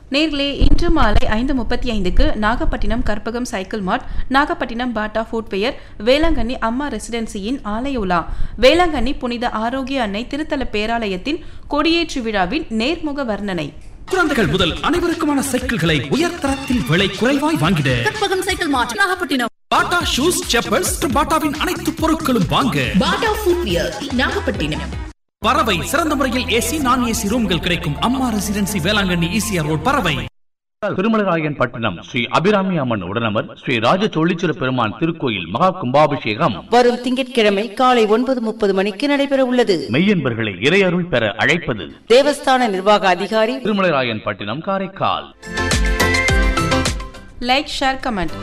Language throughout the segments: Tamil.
நேர்களே இன்று மாலை ஐந்து முப்பத்தி ஐந்துக்கு Nagapattinam Karpagam cycle mart Nagapattinam Bata footwear Velankanni அம்மா ரெசிடென்சியின் ஆலய உலா வேளாங்கண்ணி புனித ஆரோக்கிய அன்னை திருத்தல பேராலயத்தின் கொடியேற்று விழாவின் நேர்முக வர்ணனை குழந்தைகள் முதல் அனைவருக்குமான சைக்கிள்களை உயர்தரத்தில் விலை குறைவாய் வாங்கிட கற்பகம் சைக்கிள் மார்ட் நாகப்பட்டினம் பாட்டா ஷூஸ் செப்பல்ஸ் பாட்டாவின் அனைத்து பொருட்களும் வாங்க பாட்டா ஃபுட்வியர் நாகப்பட்டினம் பறவை சிறந்த முறையில் ஏசி நான் ஏசி ரூம்கள் கிடைக்கும் அம்மா ரெசிடென்சி வேளாங்கண்ணி ஈசிஆர் ரோட் பறவை திருமலராயன் பட்டணம் ஸ்ரீ அபிராமி அம்மன் உடனமர் ஸ்ரீ ராஜ தொழிச்சிர பெருமான் திருக்கோயில் மகா கும்பாபிஷேகம் வரும் திங்கட்கிழமை காலை ஒன்பது முப்பது மணிக்கு நடைபெற உள்ளது மெய்யன்பர்களை இறையருள் பெற அழைப்பது தேவஸ்தான நிர்வாக அதிகாரி Thirumalarayanpattinam Karaikal like share comment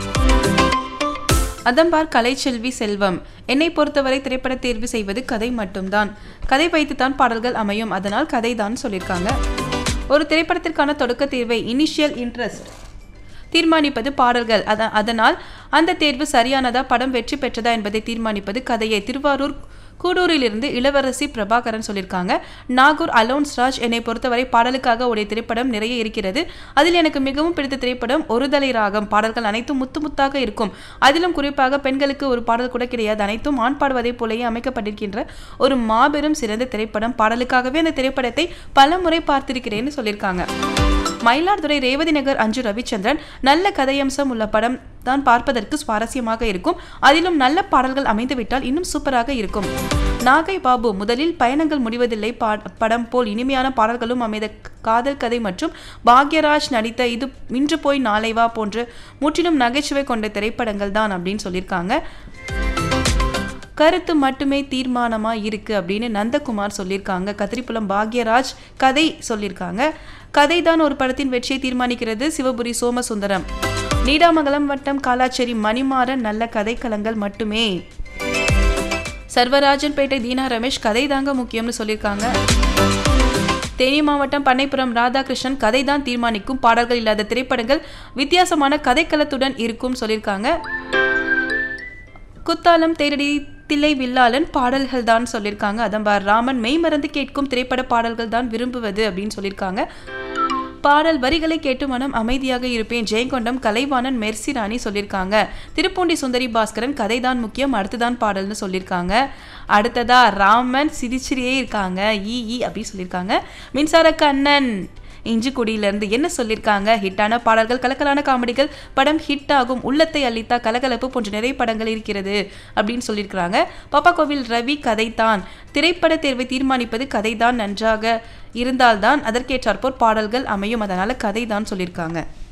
Athambar Kalaiselvi Selvam என்னை பொறுத்தவரை திரைப்பட தேர்வு செய்வது கதை மட்டும்தான் கதை வைத்துத்தான் பாடல்கள் அமையும் அதனால் கதை தான் சொல்லியிருக்காங்க ஒரு திரைப்படத்திற்கான தொடக்க தேர்வை இனிஷியல் இன்ட்ரெஸ்ட் தீர்மானிப்பது பாடல்கள் அத அதனால் அந்த தேர்வு சரியானதா படம் வெற்றி பெற்றதா என்பதை தீர்மானிப்பது கதையை திருவாரூர் கூடூரிலிருந்து இளவரசி பிரபாகரன் சொல்லியிருக்காங்க நாகூர் அலோன்ஸ் ராஜ் என்னை பொறுத்தவரை பாடலுக்காக உடைய திரைப்படம் நிறைய இருக்கிறது அதில் எனக்கு மிகவும் பிடித்த திரைப்படம் ஒரு தலை ராகம் பாடல்கள் அனைத்தும் முத்து முத்தாக இருக்கும் அதிலும் குறிப்பாக பெண்களுக்கு ஒரு பாடல் கூட கிடையாது அனைத்தும் ஆண் பாடுவதைப் போலயே அமைக்கப்பட்டிருக்கின்ற ஒரு மாபெரும் சிறந்த திரைப்படம் பாடலுக்காகவே அந்த திரைப்படத்தை பல முறை பார்த்திருக்கிறேன்னு சொல்லியிருக்காங்க மயிலாடுதுறை ரேவதி நகர் அஞ்சு ரவிச்சந்திரன் நல்ல கதையம்சம் உள்ள படம் தான் பார்ப்பதற்கு சுவாரஸ்யமாக இருக்கும் அதிலும் நல்ல பாடல்கள் அமைந்துவிட்டால் இன்னும் சூப்பராக இருக்கும் நாகை பாபு முதலில் பயணங்கள் முடிவதில்லை பா- படம் போல் இனிமையான பாடல்களும் அமைந்த காதல் கதை மற்றும் பாக்யராஜ் நடித்த இது இன்று போய் நாளை வா போன்ற முற்றிலும் நகைச்சுவை கொண்ட திரைப்படங்கள் தான் அப்படின்னு சொல்லியிருக்காங்க கருத்து மட்டுமே தீர்மானமா இருக்கு அப்படின்னு நந்தகுமார் சொல்லியிருக்காங்க கத்திரிப்புலம் பாக்யராஜ் கதை சொல்லியிருக்காங்க கதை தான் ஒரு படத்தின் வெற்றியை தீர்மானிக்கிறது சிவபுரி சோமசுந்தரம் நீடாமங்கலம் வட்டம் காலாச்சேரி மணிமாறன் நல்ல கதைக்களங்கள் மட்டுமே சர்வராஜன்பேட்டை தீனா ரமேஷ் கதை தாங்க முக்கியம்னு சொல்லியிருக்காங்க தேனி மாவட்டம் பண்ணைப்புறம் ராதாகிருஷ்ணன் கதை தான் தீர்மானிக்கும் பாடல்கள் இல்லாத திரைப்படங்கள் வித்தியாசமான கதைக்களத்துடன் இருக்கும் சொல்லியிருக்காங்க குத்தாலம் தேரடி தில்லை வில்லாளன் பாடல்கள் தான் சொல்லியிருக்காங்க அதம்பார் ராமன் மெய் மறந்து கேட்கும் திரைப்பட பாடல்கள் தான் விரும்புவது அப்படின்னு சொல்லியிருக்காங்க பாடல் வரிகளை கேட்டு மனம் அமைதியாக இருப்பேன் ஜெயங்கொண்டம் கலைவாணன் மெர்சி ராணி சொல்லியிருக்காங்க திருப்பூண்டி சுந்தரி பாஸ்கரன் கதை தான் முக்கியம் அடுத்துதான் பாடல்னு சொல்லியிருக்காங்க அடுத்ததா ராமன் சிரிச்சிரியே இருக்காங்க ஈ ஈ அப்படி சொல்லியிருக்காங்க மின்சார கண்ணன் இஞ்சிக்குடியிலிருந்து என்ன சொல்லியிருக்காங்க ஹிட்டான பாடல்கள் கலக்கலான காமெடிகள் படம் ஹிட் ஆகும் உள்ளத்தை அள்ளித்தா கலகலப்பு போன்ற நிறைய படங்கள் இருக்கிறது அப்படின்னு சொல்லியிருக்கிறாங்க பாப்பா கோவில் ரவி கதைதான் திரைப்பட தேர்வை தீர்மானிப்பது கதைதான் நன்றாக இருந்தால்தான் அதற்கேற்றாற்போர் பாடல்கள் அமையும் அதனால கதை தான் சொல்லியிருக்காங்க